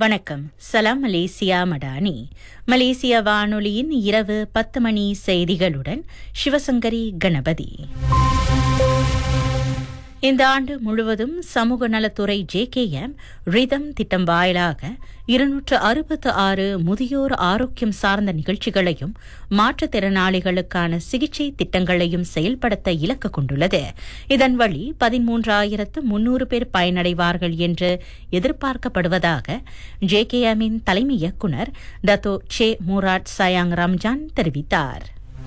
வணக்கம் சலாம் மலேசியா மடானி மலேசிய வானொலியின் இரவு பத்து மணி செய்திகளுடன் சிவசங்கரி கணபதி இந்த ஆண்டு முழுவதும் சமூக நலத்துறை ஜேகேஎம் ரிதம் திட்டம் வாயிலாக இருநூற்று அறுபத்து ஆறு முதியோர் ஆரோக்கியம் சார்ந்த நிகழ்ச்சிகளையும் மாற்றுத்திறனாளிகளுக்கான சிகிச்சை திட்டங்களையும் செயல்படுத்த இலக்கு கொண்டுள்ளது இதன் வழி பதிமூன்றாயிரத்து முன்னூறு பேர் பயனடைவார்கள் என்று எதிர்பார்க்கப்படுவதாக ஜேகேஎம்மின் தலைமை இயக்குநர் டத்தோ சே முராட் சயாங் ரம்ஜான் தெரிவித்தார்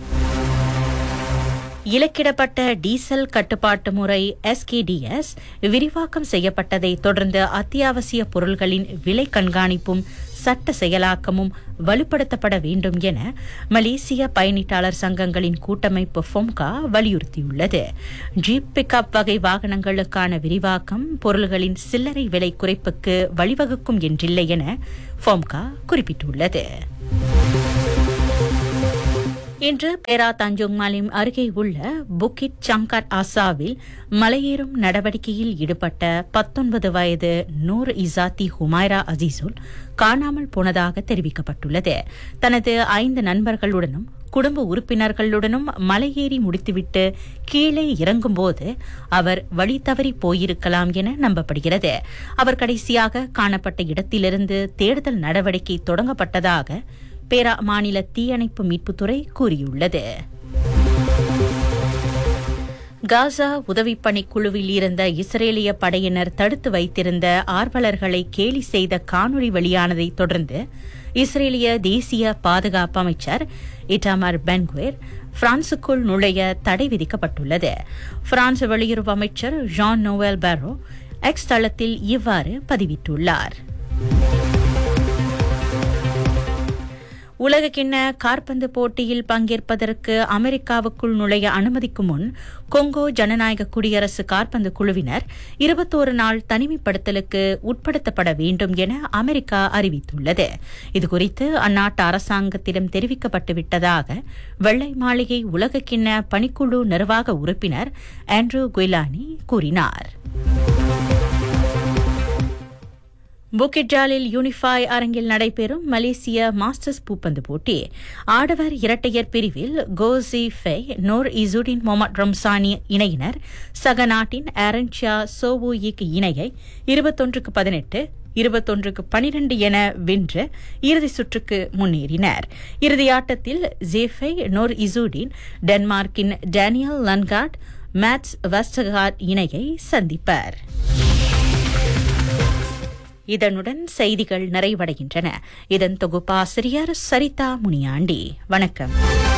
இலக்கிடப்பட்ட டீசல் கட்டுப்பாட்டு முறை எஸ்கேடிஎஸ் விரிவாக்கம் செய்யப்பட்டதை தொடர்ந்து அத்தியாவசிய பொருள்களின் விலை கண்காணிப்பும் சட்ட செயலாக்கமும் வலுப்படுத்தப்பட வேண்டும் என மலேசிய பயணிட்டாளர் சங்கங்களின் கூட்டமைப்பு ஃபொம்கா வலியுறுத்தியுள்ளது ஜீப் பிக்கப் வகை வாகனங்களுக்கான விரிவாக்கம் பொருள்களின் சில்லறை விலை குறைப்புக்கு வழிவகுக்கும் என்றில்லை என ஃபொம்கா குறிப்பிட்டுள்ளது இன்று பேரா தஞ்சோங் மாலிம் அருகே உள்ள புக்கிட் சங்கர் ஆசாவில் மலையேறும் நடவடிக்கையில் ஈடுபட்ட பத்தொன்பது வயது நூர் இசாத்தி ஹுமைரா அசீசுல் காணாமல் போனதாக தெரிவிக்கப்பட்டுள்ளது தனது ஐந்து நண்பர்களுடனும் குடும்ப உறுப்பினர்களுடனும் மலையேறி முடித்துவிட்டு கீழே இறங்கும்போது அவர் வழி தவறி போயிருக்கலாம் என நம்பப்படுகிறது அவர் கடைசியாக காணப்பட்ட இடத்திலிருந்து தேடுதல் நடவடிக்கை தொடங்கப்பட்டதாக பேரா மாநில தீயணைப்பு மீட்புத்துறை கூறியுள்ளது காசா உதவிப்பணிக் குழுவில் இருந்த இஸ்ரேலிய படையினர் தடுத்து வைத்திருந்த ஆர்வலர்களை கேலி செய்த காணொலி வெளியானதை தொடர்ந்து இஸ்ரேலிய தேசிய பாதுகாப்பு அமைச்சர் இட்டாமர் பென்குவேர் பிரான்சுக்குள் நுழைய தடை விதிக்கப்பட்டுள்ளது பிரான்ஸ் வெளியுறவு அமைச்சர் ஜான் நோவல் பாரோ எக்ஸ் தளத்தில் இவ்வாறு பதிவிட்டுள்ளார் உலகக்கிண்ண காற்பந்து போட்டியில் பங்கேற்பதற்கு அமெரிக்காவுக்குள் நுழைய அனுமதிக்கும் முன் கொங்கோ ஜனநாயக குடியரசு காற்பந்து குழுவினர் இருபத்தோரு நாள் தனிமைப்படுத்தலுக்கு உட்படுத்தப்பட வேண்டும் என அமெரிக்கா அறிவித்துள்ளது இதுகுறித்து அந்நாட்டு அரசாங்கத்திடம் தெரிவிக்கப்பட்டுவிட்டதாக வெள்ளை மாளிகை உலகக்கிண்ண பணிக்குழு நிர்வாக உறுப்பினர் ஆண்ட்ரூ குயிலானி கூறினார் புக்கிட்ஜாலில் யூனிஃபை அரங்கில் நடைபெறும் மலேசிய மாஸ்டர்ஸ் பூப்பந்து போட்டி ஆடவர் இரட்டையர் பிரிவில் கோசி ஃபே நோர் இசுடின் மொஹமட் ரம்சானி இணையினர் சக நாட்டின் ஆரன்ஷா சோவூயிக் இணையை இருபத்தொன்றுக்கு பதினெட்டு இருபத்தொன்றுக்கு பனிரெண்டு என வென்று இறுதி சுற்றுக்கு முன்னேறினர் இறுதியாட்டத்தில் ஜேஃபை நோர் இசூடின் டென்மார்க்கின் டேனியல் லன்கார்ட் மேட்ஸ் வெஸ்டகார்ட் இணையை சந்திப்பர் இதனுடன் செய்திகள் நிறைவடைகின்றன இதன் தொகுப்பாசிரியர் சரிதா முனியாண்டி வணக்கம்